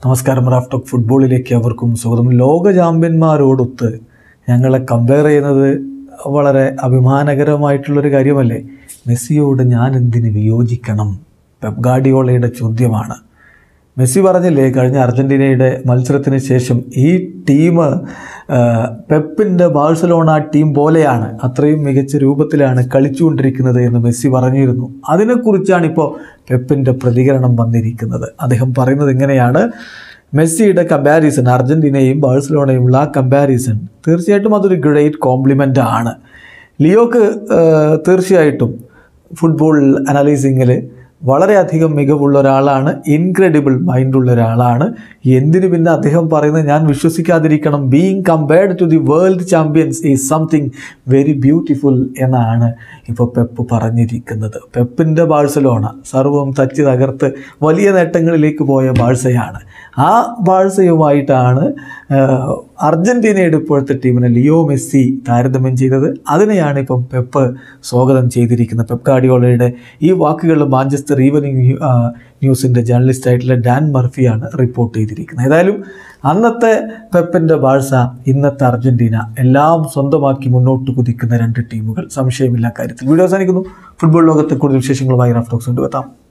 നമസ്കാരം Raf talk ഫുട്ബോളിലേക്ക് അവർക്കും സ്വാഗതം ലോക ചാമ്പ്യന്മാരോടൊത്ത് ഞങ്ങളെ കമ്പയർ ചെയ്യുന്നത് വളരെ അഭിമാനകരമായിട്ടുള്ളൊരു കാര്യമല്ലേ മെസ്സിയോട് ഞാൻ എന്തിന് വിയോജിക്കണം പെപ് ഗാർഡിയോളയുടെ ചോദ്യമാണ് മെസ്സി പറഞ്ഞില്ലേ കഴിഞ്ഞ അർജൻറ്റീനയുടെ മത്സരത്തിന് ശേഷം ഈ ടീം പെപ്പിൻ്റെ ബാഴ്സലോണ ടീം പോലെയാണ് അത്രയും മികച്ച രൂപത്തിലാണ് കളിച്ചുകൊണ്ടിരിക്കുന്നത് എന്ന് മെസ്സി പറഞ്ഞിരുന്നു അതിനെക്കുറിച്ചാണ് ഇപ്പോൾ പെപ്പിൻ്റെ പ്രതികരണം വന്നിരിക്കുന്നത് അദ്ദേഹം പറയുന്നത് ഇങ്ങനെയാണ് മെസ്സിയുടെ കമ്പാരിസൺ അർജൻറ്റീനയും ബാഴ്സലോണയുമുള്ള ആ കമ്പാരിസൺ തീർച്ചയായിട്ടും അതൊരു ഗ്രേറ്റ് കോംപ്ലിമെൻ്റ് ആണ് ലിയോക്ക് ഏഹ്, തീർച്ചയായിട്ടും ഫുട്ബോൾ അനലൈസിങ്ങിൽ വളരെയധികം മികവുള്ള ഒരാളാണ് ഇൻക്രെഡിബിൾ മൈൻഡുള്ള ഒരാളാണ് എന്തിനു പിന്നെ അദ്ദേഹം പറയുന്നത് ഞാൻ വിശ്വസിക്കാതിരിക്കണം being compared to the world champions is something very beautiful എന്നാണ് ഇപ്പോൾ പെപ്പ് പറഞ്ഞിരിക്കുന്നത് പെപ്പിൻ്റെ ബാഴ്സലോണ സർവം തച്ച് തകർത്ത് വലിയ നേട്ടങ്ങളിലേക്ക് പോയ ബാഴ്സയാണ് ആ ബാഴ്സയുമായിട്ടാണ് ആഹ്, അർജൻറ്റീനയുടെ ഇപ്പോഴത്തെ ടീമിനെ ലിയോ മെസ്സി താരതമ്യം ചെയ്തത് അതിനെയാണ് ഇപ്പം പെപ്പ് സ്വാഗതം ചെയ്തിരിക്കുന്നത് പെപ്പ് ഗാർഡിയോളയുടെ ഈ വാക്കുകൾ മാഞ്ചസ്റ്റർ ഈവനിങ് ന്യൂ- ആ, ന്യൂസിൻ്റെ ജേർണലിസ്റ്റ് ആയിട്ടുള്ള ഡാൻ മർഫിയാണ് റിപ്പോർട്ട് ചെയ്തിരിക്കുന്നത് ഏതായാലും അന്നത്തെ പെപ്പിൻ്റെ ബാഴ്സ ഇന്നത്തെ അർജൻറ്റീന എല്ലാം സ്വന്തമാക്കി മുന്നോട്ട് കുതിക്കുന്ന രണ്ട് ടീമുകൾ സംശയമില്ല കാര്യത്തിൽ വീഡിയോ അവസാനിക്കുന്നു ഫുട്ബോൾ ലോകത്തെ കൂടുതൽ വിശേഷങ്ങളുമായി റാഫ്റ്റോക്സ് കൊണ്ടുവെത്താം